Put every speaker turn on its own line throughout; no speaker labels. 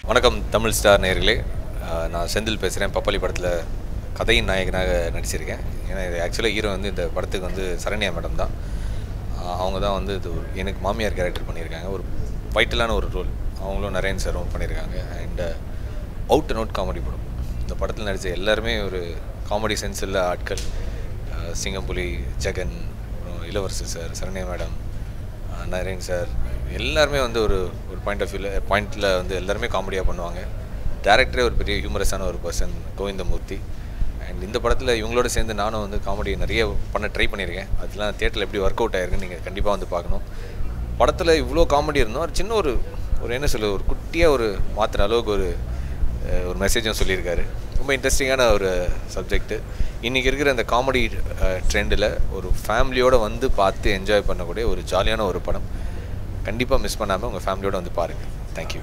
வணக்கம் தமிழ் ஸ்டார் நேயர்களே அஹ் நான் செந்தில் பேசுகிறேன் பப்பாளி படத்தில் கதையின் நாயகனாக நடிச்சிருக்கேன் ஏன்னா இது ஆக்சுவலாக ஹீரோ வந்து இந்த படத்துக்கு வந்து சரண்யா மேடம் தான் அஹ் அவங்க தான் வந்து இது ஒரு- எனக்கு மாமியார் கேரக்டர் பண்ணியிருக்காங்க ஒரு வைட்டலான ஒரு ரோல் அவங்களும் நரேன் சாரும் பண்ணியிருக்காங்க and out and out comedy படம் இந்த படத்தில் நடித்த எல்லாருமே ஒரு காமெடி சென்ஸ் உள்ள ஆட்கள் அஹ் சிங்கம்புலி ஜெகன் அப்புறம் இளவரசு சார் சரண்யா மேடம் அஹ் நரேன் சார் எல்லாருமே வந்து ஒரு ஒரு பாயிண்ட் ஆஃப் வியூவில் பாயிண்டில் வந்து எல்லாருமே காமெடியாக பண்ணுவாங்க டேரக்டரே ஒரு பெரிய ஹியூமரஸான ஒரு பர்சன் கோவிந்தமூர்த்தி அண்ட் இந்த படத்தில் இவங்களோட சேர்ந்து நானும் வந்து காமெடி நிறைய பண்ண ட்ரை பண்ணியிருக்கேன் அதெல்லாம் தேட்டரில் எப்படி ஒர்க் அவுட் ஆயிருக்குன்னு நீங்கள் கண்டிப்பாக வந்து பார்க்கணும் படத்தில் இவ்வளோ காமெடி இருந்தோம் ஒரு சின்ன ஒரு ஒரு என்ன சொல்ல ஒரு குட்டியாக ஒரு மாற்றுற அளவுக்கு ஒரு அஹ், ஒரு மெசேஜும் சொல்லியிருக்காரு ரொம்ப இன்ட்ரெஸ்டிங்கான ஒரு சப்ஜெக்ட்டு இன்றைக்கி இருக்கிற அந்த காமெடி ட்ரெண்டில் ஒரு ஃபேமிலியோடு வந்து பார்த்து என்ஜாய் பண்ணக்கூடிய ஒரு ஜாலியான ஒரு படம் கண்டிப்பாக மிஸ் பண்ணாமல் உங்கள் ஃபேமிலியோடு வந்து பாருங்கள் தேங்க்யூ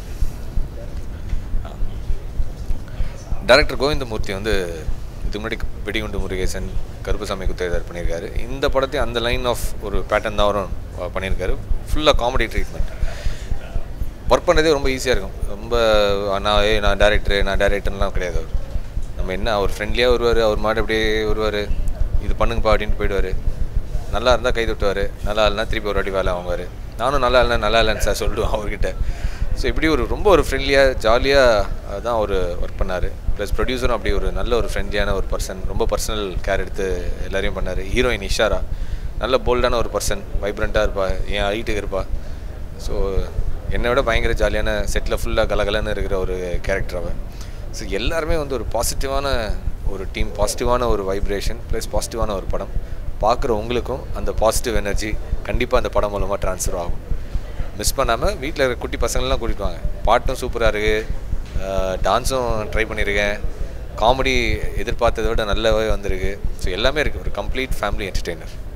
டைரக்டர் கோவிந்தமூர்த்தி வந்து இதுக்கு முன்னாடி வெடிகுண்டு முருகேசன் கருப்புசாமி குத்தேதார் பண்ணியிருக்காரு இந்த படத்தையும் அந்த லைன் ஆஃப் ஒரு பேட்டர்ன் தான் அவரும் அஹ், பண்ணியிருக்காரு ஃபுல்லாக காமெடி ட்ரீட்மெண்ட் ஒர்க் பண்ணுறதே ரொம்ப ஈஸியாக இருக்கும் ரொம்ப நான் ஏய் நான் டேரக்டரு நான் டேரக்டர்லாம் கிடையாது அவர் நம்ம என்ன அவர் ஃப்ரெண்ட்லியாக வருவார் அவர் மாட்டு அப்படியே வருவார் இது பண்ணுங்கப்பா அப்படின்ட்டு போயிடுவார் நல்லா இருந்தால் கை தட்டுவார் நல்லா இல்லைனா திருப்பி ஒரு வாட்டி வேலை வாங்குவார் நானும் நல்லா இல்லை நல்லா இல்லைன்னு சார் சொல்லிடுவேன் அவர்கிட்ட ஸோ இப்படி ஒரு ரொம்ப ஒரு ஃப்ரெண்ட்லியாக ஜாலியாக தான் அவர் ஒர்க் பண்ணார் ப்ளஸ் ப்ரொடியூசரும் அப்படி ஒரு நல்ல ஒரு ஃப்ரெண்ட்லியான ஒரு பர்சன் ரொம்ப பர்சனல் கேர் எடுத்து எல்லாரையும் பண்ணார் ஹீரோயின் இஷாரா நல்ல போல்டான ஒரு பர்சன் வைப்ரண்ட்டாக இருப்பா என் ஹைட்டுக்கு இருப்பா ஸோ என்னை விட பயங்கர ஜாலியான செட்டில் ஃபுல்லாக கலகலன்னு இருக்கிற ஒரு கேரக்டர் அவன் ஸோ எல்லாருமே வந்து ஒரு பாசிட்டிவான ஒரு டீம் பாசிட்டிவான ஒரு வைப்ரேஷன் ப்ளஸ் பாசிட்டிவான ஒரு படம் பார்க்குற உங்களுக்கும் அந்த பாசிட்டிவ் எனர்ஜி கண்டிப்பாக அந்த படம் மூலமாக ட்ரான்ஸ்ஃபர் ஆகும் மிஸ் பண்ணாமல் வீட்டில் இருக்கிற குட்டி பசங்களெலாம் கூட்டிகிட்டு வாங்க பாட்டும் சூப்பராக இருக்குது டான்ஸும் ட்ரை பண்ணியிருக்கேன் காமெடி எதிர்பார்த்ததை விட நல்லாவே வந்திருக்கு ஸோ எல்லாமே இருக்குது ஒரு கம்ப்ளீட் ஃபேமிலி என்டர்டெய்னர்